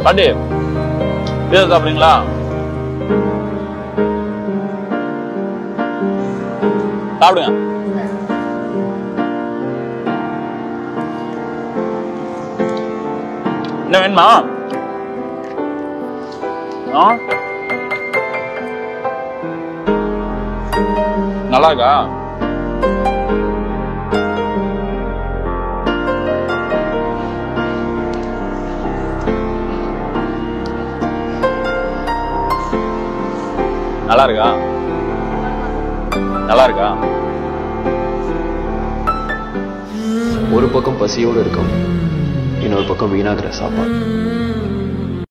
பாட்டி பீஸா சாப்பிடுறீங்களா சாப்பிடுங்க என்ன வேணுமா ஆ? நல்லா இருக்கா நல்லா இருக்கா நல்லா இருக்கா ஒரு பக்கம் பசியோடு இருக்கும் இன்னொரு பக்கம் வீணாகிற சாப்பாடு